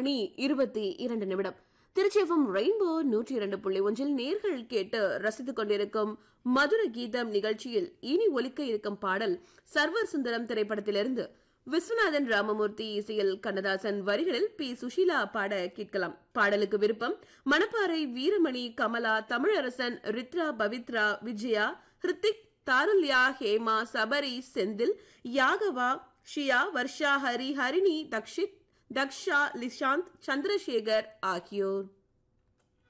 மணி இருபத்தி இரண்டு நிமிடம் திருச்சிஎஃப்எம் ரெயின்போ நூற்றி இரண்டு புள்ளி ஒன்றில் நேர்கள் கேட்டு ரசித்துக் கொண்டிருக்கும் மதுர கீதம் நிகழ்ச்சியில் இனி ஒலிக்க இருக்கும் பாடல் சர்வர் சுந்தரம் திரைப்படத்திலிருந்து விஸ்வநாதன் ராமமூர்த்தி இசையில் கண்ணதாசன் வரிகளில் பி சுஷீலா பாட கேட்கலாம் பாடலுக்கு விருப்பம் மணப்பாறை வீரமணி கமலா தமிழரசன் ரித்ரா பவித்ரா விஜயா ஹிருத்திக் தாருல்யா ஹேமா சபரி செந்தில் யாகவா ஷியா வர்ஷா ஹரி ஹரிணி தக்ஷித் தக்ஷா லிஷாந்த் சந்திரசேகர் ஆகியோர்